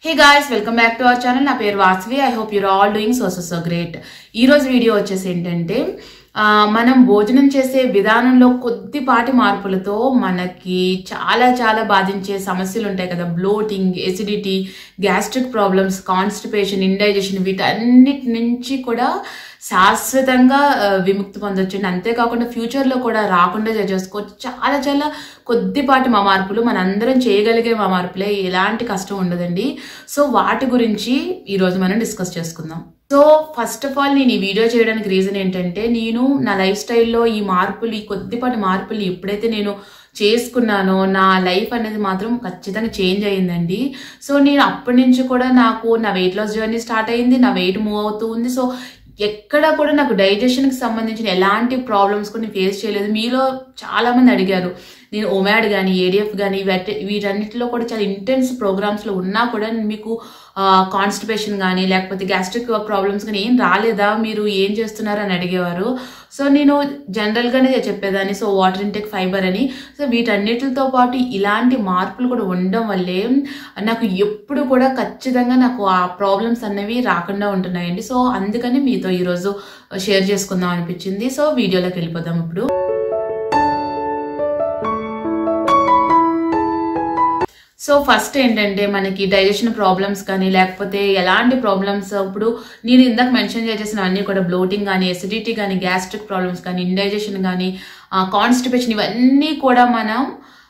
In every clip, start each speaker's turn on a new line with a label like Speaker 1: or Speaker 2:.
Speaker 1: hey guys welcome back to our channel నా పేరు Vasavi I hope you're all doing so so so great ఈ రోజు video వచ్చేసి ఏంటంటే ఆ, మనం భోజనం చేసే విధానంలో కొద్దిపాటి మార్పులతో మనకి చాలా చాలా బాధించే సమస్యలు ఉంటాయి కదా bloating acidity gastric problems constipation indigestion వీటన్నిటి నుంచి కూడా శాశ్వతంగా ఆ, విముక్తి పొందొచ్చండి అంతేకాకుండా ఫ్యూచర్లో కూడా రాకుండా చేసుకోవచ్చు చాలా చాలా కొద్దిపాటి మా మార్పులు మనందరం చేయగలిగే మా మార్పులే ఎలాంటి కష్టం ఉండదండి సో వాటి గురించి ఈరోజు మనం డిస్కస్ చేసుకుందాం సో ఫస్ట్ ఆఫ్ ఆల్ నేను ఈ వీడియో చేయడానికి రీజన్ ఏంటంటే నేను నా లైఫ్ స్టైల్లో ఈ మార్పులు ఈ కొద్దిపాటి మార్పులు ఎప్పుడైతే నేను చేసుకున్నానో నా లైఫ్ అనేది మాత్రం ఖచ్చితంగా చేంజ్ అయ్యిందండి సో నేను అప్పటి నుంచి కూడా నాకు నా వెయిట్ లాస్ జర్నీ స్టార్ట్ అయింది నా వెయిట్ మూవ్ అవుతూ ఉంది సో ఎక్కడ కూడా నాకు డైజెషన్కి సంబంధించిన ఎలాంటి ప్రాబ్లమ్స్ కూడా నేను ఫేస్ చేయలేదు మీలో చాలా మంది అడిగారు నేను ఒమాడ్ కానీ ఏడిఎఫ్ కానీ వీటి వీటన్నిటిలో కూడా చాలా ఇంటెన్స్ ప్రోగ్రామ్స్లో ఉన్నా కూడా మీకు కాన్స్టిపేషన్ కానీ లేకపోతే గ్యాస్ట్రిక్ ప్రాబ్లమ్స్ కానీ ఏం రాలేదా మీరు ఏం చేస్తున్నారు అని అడిగేవారు సో నేను జనరల్గానే చెప్పేదాన్ని సో వాటర్ ఇంటెక్ ఫైబర్ అని సో వీటన్నిటితో పాటు ఇలాంటి మార్పులు కూడా ఉండడం వల్లే నాకు ఎప్పుడు కూడా ఖచ్చితంగా నాకు ఆ ప్రాబ్లమ్స్ అనేవి రాకుండా ఉంటున్నాయండి సో అందుకని మీతో ఈరోజు షేర్ చేసుకుందాం అనిపించింది సో వీడియోలోకి వెళ్ళిపోదాం ఇప్పుడు సో ఫస్ట్ ఏంటంటే మనకి డైజెషన్ ప్రాబ్లమ్స్ కానీ లేకపోతే ఎలాంటి ప్రాబ్లమ్స్ ఇప్పుడు నేను ఇందాక మెన్షన్ చేసేసిన అన్ని కూడా బ్లోటింగ్ కానీ ఎసిడిటీ కానీ గ్యాస్ట్రిక్ ప్రాబ్లమ్స్ కానీ ఇండైజెషన్ కానీ కాన్స్టిపేషన్ ఇవన్నీ కూడా మనం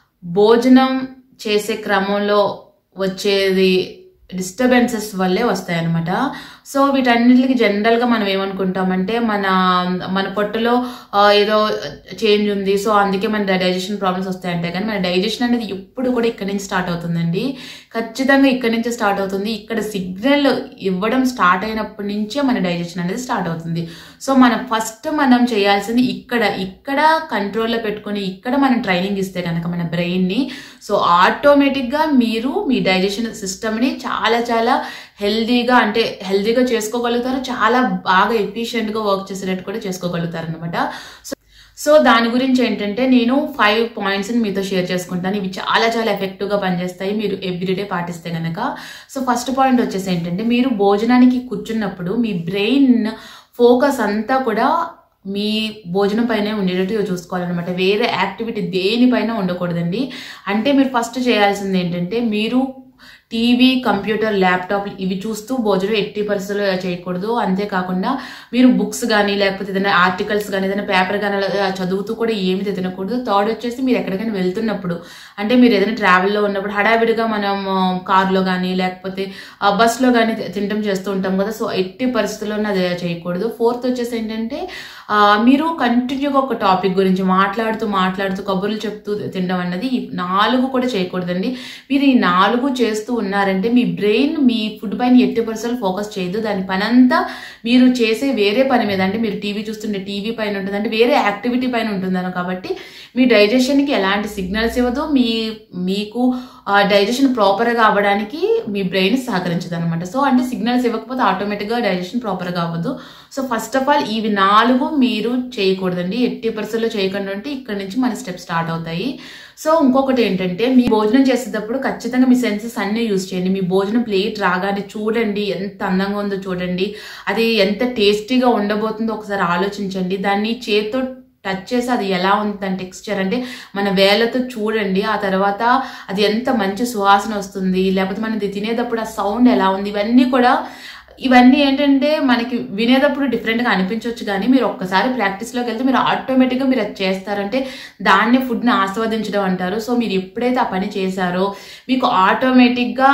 Speaker 1: భోజనం చేసే క్రమంలో వచ్చేది డిస్టర్బెన్సెస్ వల్లే వస్తాయి అనమాట సో వీటన్నిటికి జనరల్గా మనం ఏమనుకుంటామంటే మన మన పొట్టలో ఆ, ఏదో చేంజ్ ఉంది సో అందుకే మన డైజెషన్ ప్రాబ్లమ్స్ వస్తాయంటే కానీ మన డైజెషన్ అనేది ఎప్పుడు కూడా ఇక్కడ నుంచి స్టార్ట్ అవుతుందండి ఖచ్చితంగా ఇక్కడ నుంచి స్టార్ట్ అవుతుంది ఇక్కడ సిగ్నల్ ఇవ్వడం స్టార్ట్ అయినప్పటి నుంచే మన డైజెషన్ అనేది స్టార్ట్ అవుతుంది సో మనం ఫస్ట్ మనం చేయాల్సింది ఇక్కడ ఇక్కడ కంట్రోల్లో పెట్టుకొని ఇక్కడ మనం ట్రైనింగ్ ఇస్తే కనుక మన బ్రెయిన్ని సో ఆటోమేటిక్గా మీరు మీ డైజెషన్ సిస్టమ్ని చాలా చాలా హెల్దీగా అంటే హెల్దీగా చేసుకోగలుగుతారు చాలా బాగా ఎఫిషియెంట్గా వర్క్ చేసేటట్టు కూడా చేసుకోగలుగుతారు అనమాట సో సో దాని గురించి ఏంటంటే నేను ఫైవ్ పాయింట్స్ని మీతో షేర్ చేసుకుంటాను ఇవి చాలా చాలా ఎఫెక్టివ్గా పనిచేస్తాయి మీరు ఎవ్రీడే పాటిస్తే కనుక సో ఫస్ట్ పాయింట్ వచ్చేసి ఏంటంటే మీరు భోజనానికి కూర్చున్నప్పుడు మీ బ్రెయిన్ ఫోకస్ అంతా కూడా మీ భోజనం పైనే ఉండేటట్టుగా చూసుకోవాలన్నమాట వేరే యాక్టివిటీ దేనిపైన ఉండకూడదండి అంటే మీరు ఫస్ట్ చేయాల్సింది ఏంటంటే మీరు టీవీ కంప్యూటర్ ల్యాప్టాప్ ఇవి చూస్తూ భోజనం ఎట్టి పరిస్థితుల్లో చేయకూడదు అంతేకాకుండా మీరు బుక్స్ కానీ లేకపోతే ఏదైనా ఆర్టికల్స్ కానీ ఏదైనా పేపర్ కానీ అలా చదువుతూ కూడా ఏమి తినకూడదు థర్డ్ వచ్చేసి మీరు ఎక్కడికైనా వెళ్తున్నప్పుడు అంటే మీరు ఏదైనా ట్రావెల్లో ఉన్నప్పుడు హడావిడిగా మనం కార్లో కానీ లేకపోతే ఆ, బస్లో కానీ తినడం చేస్తూ ఉంటాం కదా సో ఎట్టి పరిస్థితుల్లో అది చేయకూడదు ఫోర్త్ వచ్చేసి ఏంటంటే ఆ, మీరు కంటిన్యూగా ఒక టాపిక్ గురించి మాట్లాడుతూ మాట్లాడుతూ కబుర్లు చెప్తూ తినడం అన్నది ఈ నాలుగు కూడా చేయకూడదండి మీరు ఈ నాలుగు చేస్తూ ఉన్నారంటే మీ బ్రెయిన్ మీ ఫుడ్ పైన ఎట్టి పరిస్థితులు ఫోకస్ చేయదు దాని పని అంతా మీరు చేసే వేరే పని మీద అంటే మీరు టీవీ చూస్తుంటే టీవీ పైన ఉంటుంది అంటే వేరే యాక్టివిటీ పైన ఉంటుందను కాబట్టి మీ డైజెషన్కి ఎలాంటి సిగ్నల్స్ ఇవ్వదు మీ మీకు డైజెషన్ ప్రాపర్గా అవ్వడానికి మీ బ్రెయిన్ సహకరించదు అనమాట సో అంటే సిగ్నల్స్ ఇవ్వకపోతే ఆటోమేటిక్గా డైజెషన్ ప్రాపర్గా అవ్వదు సో ఫస్ట్ ఆఫ్ ఆల్ ఇవి నాలుగు మీరు చేయకూడదండి ఎట్టి పరిస్థితుల్లో చేయకుండా ఉంటే ఇక్కడ నుంచి మన స్టెప్ స్టార్ట్ అవుతాయి సో ఇంకొకటి ఏంటంటే మీ భోజనం చేసేటప్పుడు ఖచ్చితంగా మీ సెన్సెస్ అన్నీ యూజ్ చేయండి మీ భోజనం ప్లేట్ రాగానే చూడండి ఎంత అందంగా ఉందో చూడండి అది ఎంత టేస్టీగా ఉండబోతుందో ఒకసారి ఆలోచించండి దాన్ని చేత్తో టచ్ చేసి అది ఎలా ఉంది దాని టెక్స్చర్ అంటే మన వేళ్ళతో చూడండి ఆ తర్వాత అది ఎంత మంచి సువాసన వస్తుంది లేకపోతే మనం ఇది తినేటప్పుడు ఆ సౌండ్ ఎలా ఉంది ఇవన్నీ కూడా ఇవన్నీ ఏంటంటే మనకి వినేటప్పుడు డిఫరెంట్గా అనిపించవచ్చు కానీ మీరు ఒక్కసారి ప్రాక్టీస్లోకి వెళ్తే మీరు ఆటోమేటిక్గా మీరు అది చేస్తారంటే దాన్ని ఫుడ్ని ఆస్వాదించడం అంటారు సో మీరు ఎప్పుడైతే ఆ పని చేశారో మీకు ఆటోమేటిక్గా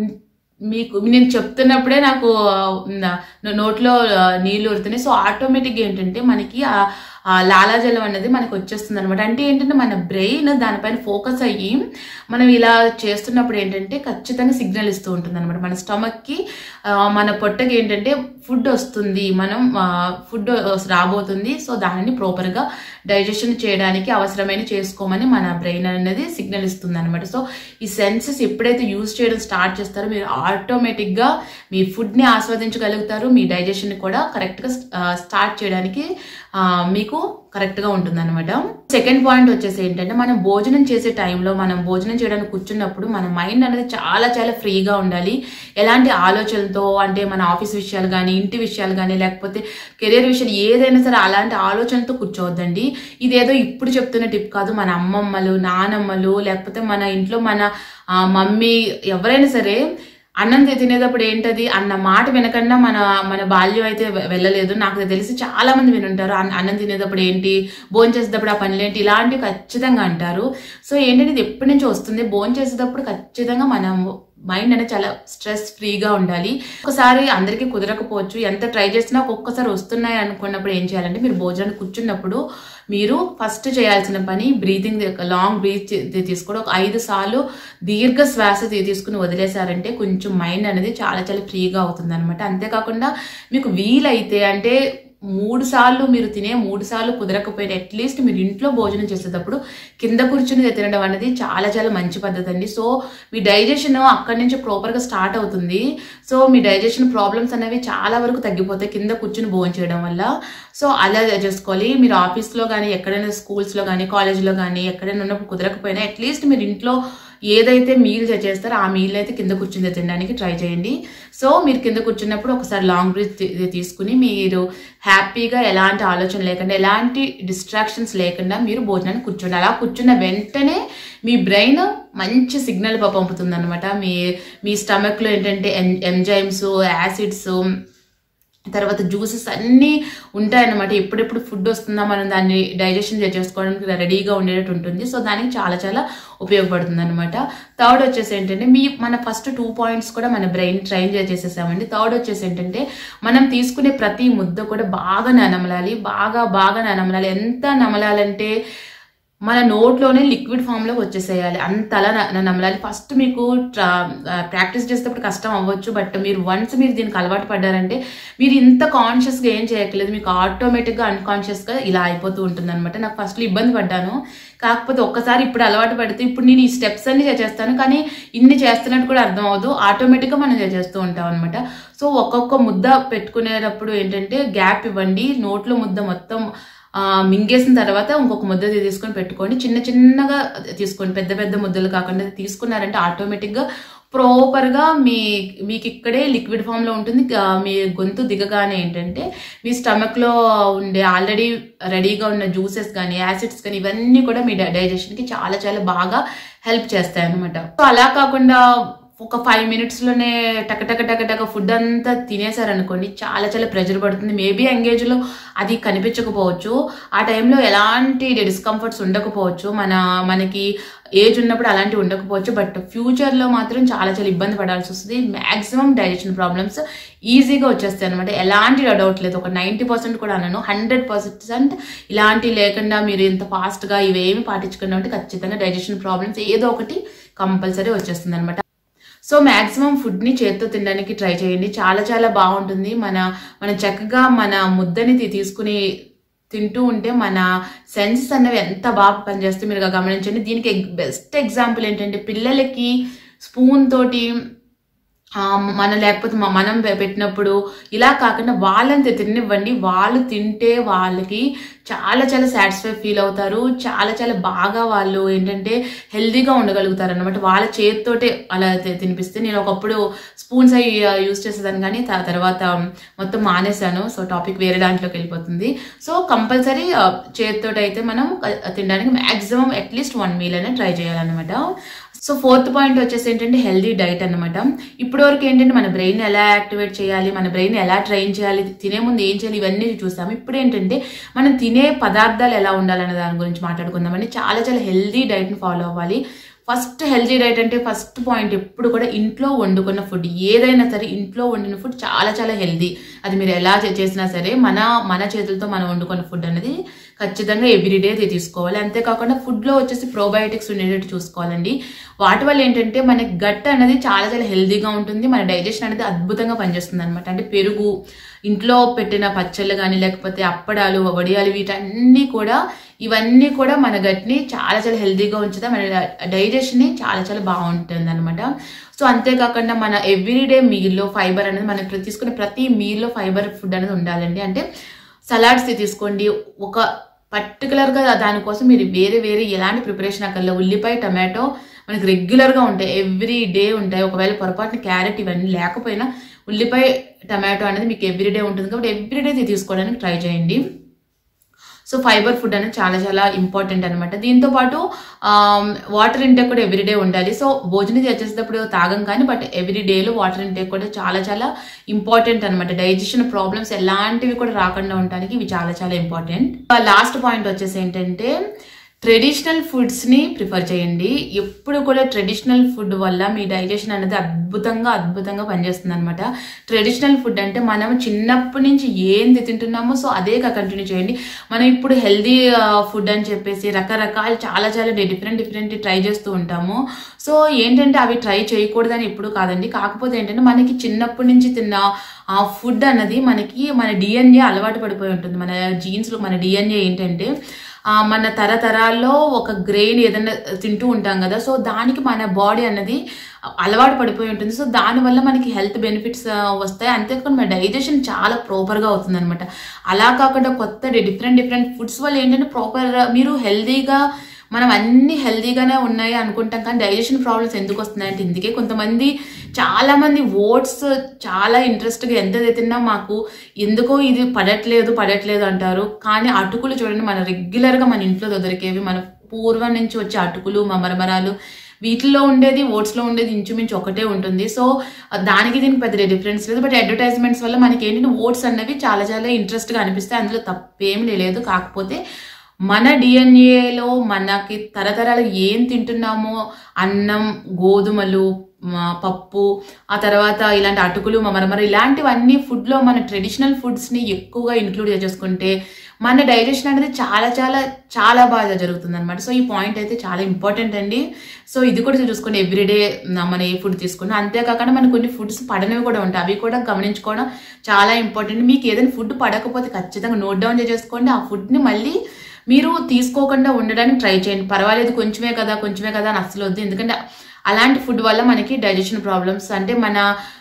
Speaker 1: మీకు నేను చెప్తున్నప్పుడే నాకు నా- నోట్లో నీళ్ళు ఉడుతున్నాయి సో ఆటోమేటిక్గా ఏంటంటే మనకి ఆ ఆ లాలాజలం అనేది మనకు వచ్చేస్తుంది అనమాట అంటే ఏంటంటే మన బ్రెయిన్ దానిపైన ఫోకస్ అయ్యి మనం ఇలా చేస్తున్నప్పుడు ఏంటంటే ఖచ్చితంగా సిగ్నల్ ఇస్తూ ఉంటుంది అనమాట మన స్టమక్కి మన పొట్టకి ఏంటంటే ఫుడ్ వస్తుంది మనం ఫుడ్ రాబోతుంది సో దానిని ప్రాపర్గా డైజెషన్ చేయడానికి అవసరమైన చేసుకోమని మన బ్రెయిన్ అనేది సిగ్నల్ ఇస్తుంది అనమాట సో ఈ సెన్సెస్ ఎప్పుడైతే యూజ్ చేయడం స్టార్ట్ చేస్తారో మీరు ఆటోమేటిక్గా మీ ఫుడ్ని ఆస్వాదించగలుగుతారు మీ డైజెషన్ కూడా కరెక్ట్గా స్టార్ట్ చేయడానికి ఆ, మీకు కరెక్ట్ గా ఉంటుంది అనమాట సెకండ్ పాయింట్ వచ్చేసి ఏంటంటే మనం భోజనం చేసే టైంలో మనం భోజనం చేయడానికి కూర్చున్నప్పుడు మన మైండ్ అనేది చాలా చాలా ఫ్రీగా ఉండాలి ఎలాంటి ఆలోచనలతో అంటే మన ఆఫీస్ విషయాలు కానీ ఇంటి విషయాలు కానీ లేకపోతే కెరీర్ విషయాలు ఏదైనా సరే అలాంటి ఆలోచనతో కూర్చోవద్దండి ఇదేదో ఇప్పుడు చెప్తున్న టిప్ కాదు మన అమ్మమ్మలు నానమ్మలు లేకపోతే మన ఇంట్లో మన ఆ, మమ్మీ ఎవరైనా సరే అన్నం తి- తినేటప్పుడు ఏంటది అన్న మాట వినకుండా మన మన బాల్యం అయితే వె- వెళ్ళలేదు నాకు తెలిసి చాలా మంది వినుంటారు అన్- అన్నం తినేటప్పుడు ఏంటి భోజనం చేసేటప్పుడు ఆ పనులు ఏంటి ఇలాంటివి ఖచ్చితంగా అంటారు సో ఏంటంటే ఇది ఎప్పటి నుంచి వస్తుంది భోజనం చేసేటప్పుడు ఖచ్చితంగా మనం మైండ్ అనేది చాలా స్ట్రెస్ ఫ్రీగా ఉండాలి ఒకసారి అందరికీ కుదరకపోవచ్చు ఎంత ట్రై చేసినా ఒక్కొక్కసారి వస్తున్నాయి అనుకున్నప్పుడు ఏం చేయాలంటే మీరు భోజనానికి కూర్చున్నప్పుడు మీరు ఫస్ట్ చేయాల్సిన పని బ్రీతింగ్ లాంగ్ బ్రీత్ తీసుకోవడం ఒక ఐదు సార్లు దీర్ఘ శ్వాస తీ- తీసుకుని వదిలేశారంటే కొంచెం మైండ్ అనేది చాలా చాలా ఫ్రీగా అవుతుంది అనమాట అంతేకాకుండా మీకు వీలైతే అంటే మూడు సార్లు మీరు తినే మూడు సార్లు కుదరకపోయినా అట్లీస్ట్ మీరు ఇంట్లో భోజనం చేసేటప్పుడు కింద కూర్చుని తినడం అనేది చాలా చాలా మంచి పద్ధతి అండి సో మీ డైజెషన్ అక్కడి నుంచి ప్రాపర్గా స్టార్ట్ అవుతుంది సో మీ డైజెషన్ ప్రాబ్లమ్స్ అనేవి చాలా వరకు తగ్గిపోతాయి కింద కూర్చుని భోజనం చేయడం వల్ల సో అలా చేసుకోవాలి మీరు ఆఫీస్లో కానీ ఎక్కడైనా స్కూల్స్లో కానీ కాలేజ్లో కానీ ఎక్కడైనా ఉన్నప్పుడు కుదరకపోయినా అట్లీస్ట్ మీరు ఇంట్లో ఏదైతే మీల్ చేస్తారో ఆ మీల్ అయితే కింద కూర్చుని తినడానికి ట్రై చేయండి సో మీరు కింద కూర్చున్నప్పుడు ఒకసారి లాంగ్ బ్రీత్ తీసుకుని మీరు హ్యాపీగా ఎలాంటి ఆలోచన లేకుండా ఎలాంటి డిస్ట్రాక్షన్స్ లేకుండా మీరు భోజనాన్ని కూర్చోండి అలా కూర్చున్న వెంటనే మీ బ్రెయిన్ మంచి సిగ్నల్ పంపుతుంది అనమాట మీ మీ స్టమక్లో ఏంటంటే ఎంజైమ్స్ యాసిడ్స్ తర్వాత జ్యూసెస్ అన్నీ ఉంటాయన్నమాట ఎప్పుడెప్పుడు ఫుడ్ వస్తుందా మనం దాన్ని డైజెషన్ చేసుకోవడానికి రెడీగా ఉండేటట్టు ఉంటుంది సో దానికి చాలా చాలా ఉపయోగపడుతుంది అనమాట థర్డ్ వచ్చేసి ఏంటంటే మీ మన ఫస్ట్ టూ పాయింట్స్ కూడా మన బ్రెయిన్ ట్రైన్ చేసేసామండి థర్డ్ వచ్చేసి ఏంటంటే మనం తీసుకునే ప్రతి ముద్ద కూడా బాగా నమలాలి బాగా బాగా నమలాలి ఎంత నమలాలంటే మన నోట్లోనే లిక్విడ్ ఫామ్లో వచ్చేసేయాలి అంతలా న- నమలాలి ఫస్ట్ మీకు ప్రాక్టీస్ చేసేటప్పుడు కష్టం అవ్వచ్చు బట్ మీరు వన్స్ మీరు దీనికి అలవాటు పడ్డారంటే మీరు ఇంత కాన్షియస్గా ఏం చేయట్లేదు మీకు ఆటోమేటిక్గా అన్కాన్షియస్గా ఇలా అయిపోతూ ఉంటుంది అనమాట నాకు ఫస్ట్లో ఇబ్బంది పడ్డాను కాకపోతే ఒక్కసారి ఇప్పుడు అలవాటు పడితే ఇప్పుడు నేను ఈ స్టెప్స్ అన్ని చేస్తాను కానీ ఇన్ని చేస్తున్నట్టు కూడా అర్థం అవ్వదు ఆటోమేటిక్గా మనం చేస్తూ ఉంటాం అనమాట సో ఒక్కొక్క ముద్ద పెట్టుకునేటప్పుడు ఏంటంటే గ్యాప్ ఇవ్వండి నోట్లో ముద్ద మొత్తం ఆ, మింగేసిన తర్వాత ఇంకొక ముద్ద తీసుకొని పెట్టుకోండి చిన్న చిన్నగా తీసుకోండి పెద్ద పెద్ద ముద్దలు కాకుండా తీసుకున్నారంటే ఆటోమేటిక్గా ప్రాపర్గా మీ మీకు ఇక్కడే లిక్విడ్ ఫామ్లో ఉంటుంది ఆ, మీ గొంతు దిగగానే ఏంటంటే మీ స్టమక్లో ఉండే ఆల్రెడీ రెడీగా ఉన్న జ్యూసెస్ కానీ యాసిడ్స్ కానీ ఇవన్నీ కూడా మీ డైజెషన్కి చాలా చాలా బాగా హెల్ప్ చేస్తాయి అనమాట సో అలా కాకుండా ఒక ఫైవ్ మినిట్స్లోనే టక టక టక టక ఫుడ్ అంతా తినేసారనుకోండి చాలా చాలా ప్రెజర్ పడుతుంది మేబీ ఎంగేజ్లో అది కనిపించకపోవచ్చు ఆ టైంలో ఎలాంటి డిస్కంఫర్ట్స్ ఉండకపోవచ్చు మన మనకి ఏజ్ ఉన్నప్పుడు అలాంటివి ఉండకపోవచ్చు బట్ ఫ్యూచర్లో మాత్రం చాలా చాలా ఇబ్బంది పడాల్సి వస్తుంది మ్యాక్సిమం డైజెషన్ ప్రాబ్లమ్స్ ఈజీగా వచ్చేస్తాయి అనమాట ఎలాంటి డౌట్ లేదు ఒక నైంటీ పర్సెంట్ కూడా అన్నాను హండ్రెడ్ పర్సెంట్ ఇలాంటి లేకుండా మీరు ఇంత ఫాస్ట్గా ఇవేమి పాటించుకున్నా ఉంటే ఖచ్చితంగా డైజెషన్ ప్రాబ్లమ్స్ ఏదో ఒకటి కంపల్సరీ వచ్చేస్తుంది అనమాట సో మ్యాక్సిమం ఫుడ్ని చేత్తో తినడానికి ట్రై చేయండి చాలా చాలా బాగుంటుంది మన మన చక్కగా మన ముద్దని తీ- తీసుకుని తింటూ ఉంటే మన సెన్సెస్ అనేవి ఎంత బాగా పనిచేస్తే మీరు గమనించండి దీనికి బెస్ట్ ఎగ్జాంపుల్ ఏంటంటే పిల్లలకి స్పూన్ తోటి ఆ, మన లేకపోతే మ- మనం పె- పెట్టినప్పుడు ఇలా కాకుండా వాళ్ళని తి- తిననివ్వండి వాళ్ళు తింటే వాళ్ళకి చాలా చాలా సాటిస్ఫై ఫీల్ అవుతారు చాలా చాలా బాగా వాళ్ళు ఏంటంటే హెల్దీగా ఉండగలుగుతారు అనమాట వాళ్ళ చేతితోటే అలా తి- తినిపిస్తే నేను ఒకప్పుడు స్పూన్స్ అవి యూజ్ చేసేదాన్ని కానీ త- తర్వాత మొత్తం మానేశాను సో టాపిక్ వేరే దాంట్లోకి వెళ్ళిపోతుంది సో కంపల్సరీ చేతితోటి అయితే మనం క- తినడానికి మ్యాక్సిమం అట్లీస్ట్ వన్ మీల్ అనేది ట్రై చేయాలన్నమాట సో ఫోర్త్ పాయింట్ వచ్చేసి ఏంటంటే హెల్దీ డైట్ అనమాట ఇప్పటి వరకు ఏంటంటే మన బ్రెయిన్ ఎలా యాక్టివేట్ చేయాలి మన బ్రెయిన్ ఎలా ట్రైన్ చేయాలి తినే ముందు ఏం చేయాలి ఇవన్నీ చూసాము ఇప్పుడు ఏంటంటే మనం తినే పదార్థాలు ఎలా ఉండాలనే దాని గురించి మాట్లాడుకుందామని చాలా చాలా హెల్దీ డైట్ని ఫాలో అవ్వాలి ఫస్ట్ హెల్దీ డైట్ అంటే ఫస్ట్ పాయింట్ ఎప్పుడు కూడా ఇంట్లో వండుకున్న ఫుడ్ ఏదైనా సరే ఇంట్లో వండిన ఫుడ్ చాలా చాలా హెల్దీ అది మీరు ఎలా చే- చేసినా సరే మన మన చేతులతో మనం వండుకున్న ఫుడ్ అనేది ఖచ్చితంగా ఎవ్రీడే తీసుకోవాలి అంతేకాకుండా ఫుడ్లో వచ్చేసి ప్రోబయోటిక్స్ ఉండేటట్టు చూసుకోవాలండి వాటి వల్ల ఏంటంటే మన గట్ అనేది చాలా చాలా హెల్దీగా ఉంటుంది మన డైజెషన్ అనేది అద్భుతంగా పనిచేస్తుంది అనమాట అంటే పెరుగు ఇంట్లో పెట్టిన పచ్చళ్ళు కానీ లేకపోతే అప్పడాలు వడియాలు వీటన్నీ కూడా ఇవన్నీ కూడా మన గట్ని చాలా చాలా హెల్దీగా ఉంచుతాయి మన డైజెషన్ని చాలా చాలా బాగుంటుంది అనమాట సో అంతేకాకుండా మన ఎవ్రీడే మీల్లో ఫైబర్ అనేది మనం తీసుకునే ప్రతి మీల్లో ఫైబర్ ఫుడ్ అనేది ఉండాలండి అంటే సలాడ్స్ తీసుకోండి ఒక పర్టికులర్గా దానికోసం మీరు వేరే వేరే ఎలాంటి ప్రిపరేషన్ అక్కర్లే ఉల్లిపాయ టమాటో మనకి రెగ్యులర్గా ఉంటాయి ఎవ్రీ డే ఉంటాయి ఒకవేళ పొరపాటున క్యారెట్ ఇవన్నీ లేకపోయినా ఉల్లిపాయ టమాటో అనేది మీకు ఎవ్రీ డే ఉంటుంది కాబట్టి ఎవ్రీ డే తీసుకోవడానికి ట్రై చేయండి సో ఫైబర్ ఫుడ్ అనేది చాలా చాలా ఇంపార్టెంట్ అనమాట దీంతో పాటు వాటర్ ఇంటేక్ కూడా ఎవ్రీడే ఉండాలి సో భోజనం చేసేటప్పుడు తాగం కానీ బట్ ఎవ్రీ డేలో వాటర్ ఇంటేక్ కూడా చాలా చాలా ఇంపార్టెంట్ అనమాట డైజెషన్ ప్రాబ్లమ్స్ ఎలాంటివి కూడా రాకుండా ఉండడానికి ఇవి చాలా చాలా ఇంపార్టెంట్ లాస్ట్ పాయింట్ వచ్చేసి ఏంటంటే ట్రెడిషనల్ ఫుడ్స్ని ప్రిఫర్ చేయండి ఎప్పుడు కూడా ట్రెడిషనల్ ఫుడ్ వల్ల మీ డైజెషన్ అనేది అద్భుతంగా అద్భుతంగా పనిచేస్తుంది అనమాట ట్రెడిషనల్ ఫుడ్ అంటే మనం చిన్నప్పటి నుంచి ఏంది తింటున్నామో సో అదే కంటిన్యూ చేయండి మనం ఇప్పుడు హెల్దీ ఫుడ్ అని చెప్పేసి రకరకాల చాలా చాలా డిఫరెంట్ డిఫరెంట్ ట్రై చేస్తూ ఉంటాము సో ఏంటంటే అవి ట్రై చేయకూడదని ఎప్పుడు కాదండి కాకపోతే ఏంటంటే మనకి చిన్నప్పటి నుంచి తిన్న ఆ ఫుడ్ అన్నది మనకి మన డిఎన్ఏ అలవాటు పడిపోయి ఉంటుంది మన జీన్స్లో మన డిఎన్ఏ ఏంటంటే ఆ, మన తరతరాల్లో ఒక గ్రెయిన్ ఏదైనా తింటూ ఉంటాం కదా సో దానికి మన బాడీ అన్నది అలవాటు పడిపోయి ఉంటుంది సో దానివల్ల మనకి హెల్త్ బెనిఫిట్స్ వస్తాయి అంతేకాకుండా మన డైజెషన్ చాలా ప్రాపర్గా అవుతుంది అనమాట అలా కాకుండా కొత్త డిఫరెంట్ డిఫరెంట్ ఫుడ్స్ వల్ల ఏంటంటే ప్రాపర్ మీరు హెల్దీగా మనం అన్ని హెల్దీగానే ఉన్నాయి అనుకుంటాం కానీ డైజెషన్ ప్రాబ్లమ్స్ ఎందుకు వస్తున్నాయంటే ఇందుకే కొంతమంది చాలా మంది ఓట్స్ చాలా ఇంట్రెస్ట్గా ఎంత తిన్నా మాకు ఎందుకో ఇది పడట్లేదు పడట్లేదు అంటారు కానీ అటుకులు చూడండి మన రెగ్యులర్గా మన ఇంట్లో దొరికేవి మన పూర్వం నుంచి వచ్చే అటుకులు మమరమరాలు వీటిలో ఉండేది ఓట్స్లో ఉండేది ఇంచుమించు ఒకటే ఉంటుంది సో దానికి దీనికి పెద్ద డిఫరెన్స్ లేదు బట్ అడ్వర్టైజ్మెంట్స్ వల్ల మనకి ఏంటంటే ఓట్స్ అన్నవి చాలా చాలా ఇంట్రెస్ట్గా అనిపిస్తాయి అందులో తప్పేమీ లేదు కాకపోతే మన డిఎన్ఏలో మనకి తరతరాలు ఏం తింటున్నామో అన్నం గోధుమలు మ- పప్పు ఆ తర్వాత ఇలాంటి అటుకులు మరమర ఇలాంటివన్నీ ఫుడ్లో మన ట్రెడిషనల్ ఫుడ్స్ని ఎక్కువగా ఇంక్లూడ్ చేసుకుంటే మన డైజెషన్ అనేది చాలా చాలా చాలా బాగా జరుగుతుంది అనమాట సో ఈ పాయింట్ అయితే చాలా ఇంపార్టెంట్ అండి సో ఇది కూడా చూసుకోండి ఎవ్రీడే మనం ఏ ఫుడ్ తీసుకున్నా అంతేకాకుండా మనకు కొన్ని ఫుడ్స్ పడనివి కూడా ఉంటాయి అవి కూడా గమనించుకోవడం చాలా ఇంపార్టెంట్ మీకు ఏదైనా ఫుడ్ పడకపోతే ఖచ్చితంగా నోట్ డౌన్ చేసుకోండి ఆ ఫుడ్ని మళ్ళీ మీరు తీసుకోకుండా ఉండడానికి ట్రై చేయండి పర్వాలేదు కొంచెమే కదా కొంచెమే కదా అని అస్సలు వద్దు ఎందుకంటే అలాంటి ఫుడ్ వల్ల మనకి డైజెషన్ ప్రాబ్లమ్స్ అంటే మన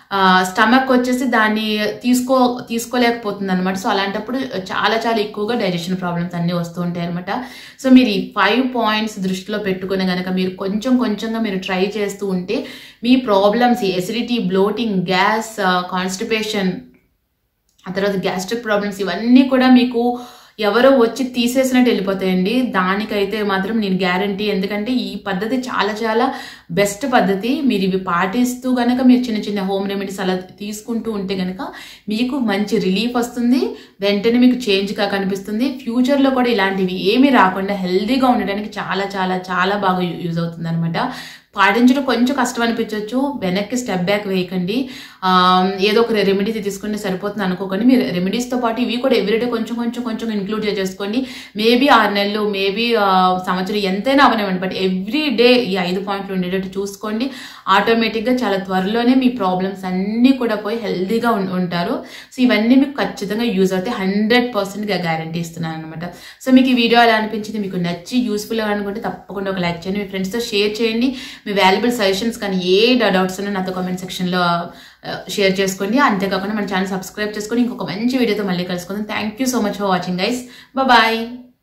Speaker 1: స్టమక్ వచ్చేసి దాన్ని తీసుకో తీసుకోలేకపోతుంది అనమాట సో అలాంటప్పుడు చాలా చాలా ఎక్కువగా డైజెషన్ ప్రాబ్లమ్స్ అన్నీ వస్తూ ఉంటాయి అనమాట సో మీరు ఈ ఫైవ్ పాయింట్స్ దృష్టిలో పెట్టుకుని కనుక మీరు కొంచెం కొంచెంగా మీరు ట్రై చేస్తూ ఉంటే మీ problems acidity bloating gas constipation ఆ తర్వాత గ్యాస్ట్రిక్ ప్రాబ్లమ్స్ ఇవన్నీ కూడా మీకు ఎవరో వచ్చి తీసేసినట్టు వెళ్ళిపోతాయండి దానికైతే మాత్రం నేను గ్యారంటీ ఎందుకంటే ఈ పద్ధతి చాలా చాలా బెస్ట్ పద్ధతి మీరు ఇవి పాటిస్తూ గనక మీరు చిన్న చిన్న హోమ్ రెమెడీస్ అలా తీసుకుంటూ ఉంటే గనక మీకు మంచి రిలీఫ్ వస్తుంది వెంటనే మీకు చేంజ్గా కనిపిస్తుంది ఫ్యూచర్లో కూడా ఇలాంటివి ఏమీ రాకుండా హెల్దీగా ఉండడానికి చాలా చాలా చాలా బాగా యూజ్ అవుతుంది అనమాట పాటించడం కొంచెం కష్టం అనిపించవచ్చు వెనక్కి స్టెప్ బ్యాక్ వేయకండి ఆ, ఏదో ఒక రెమెడీ తీసుకుంటే సరిపోతుంది అనుకోకండి మీరు రెమెడీస్తో పాటు ఇవి కూడా ఎవ్రీడే కొంచెం కొంచెం కొంచెం ఇంక్లూడ్ చేసుకోండి మేబీ ఆరు నెలలు మేబీ సంవత్సరం ఎంతైనా అవనివ్వండి బట్ ఎవ్రీ డే ఈ ఐదు పాయింట్లు ఉండేటట్టు చూసుకోండి ఆటోమేటిక్గా చాలా త్వరలోనే మీ ప్రాబ్లమ్స్ అన్నీ కూడా పోయి హెల్దీగా ఉం- ఉంటారు సో ఇవన్నీ మీకు ఖచ్చితంగా యూజ్ అవుతాయి హండ్రెడ్ పర్సెంట్గా గ్యారంటీ ఇస్తున్నాను అనమాట సో మీకు ఈ వీడియో ఎలా అనిపించింది మీకు నచ్చి యూస్ఫుల్గా అనుకుంటే తప్పకుండా ఒక లైక్ చేయండి మీ ఫ్రెండ్స్తో షేర్ చేయండి మీ వాల్యుబుల్ సజెషన్స్ కానీ ఏ డౌట్స్ ఉన్నా నాతో కామెంట్ సెక్షన్లో షేర్ చేసుకోండి అంతేకాకుండా మన ఛానల్ సబ్స్క్రైబ్ చేసుకొని ఇంకొక మంచి వీడియోతో మళ్ళీ కలుసుకుందాం thank you so much for watching guys bye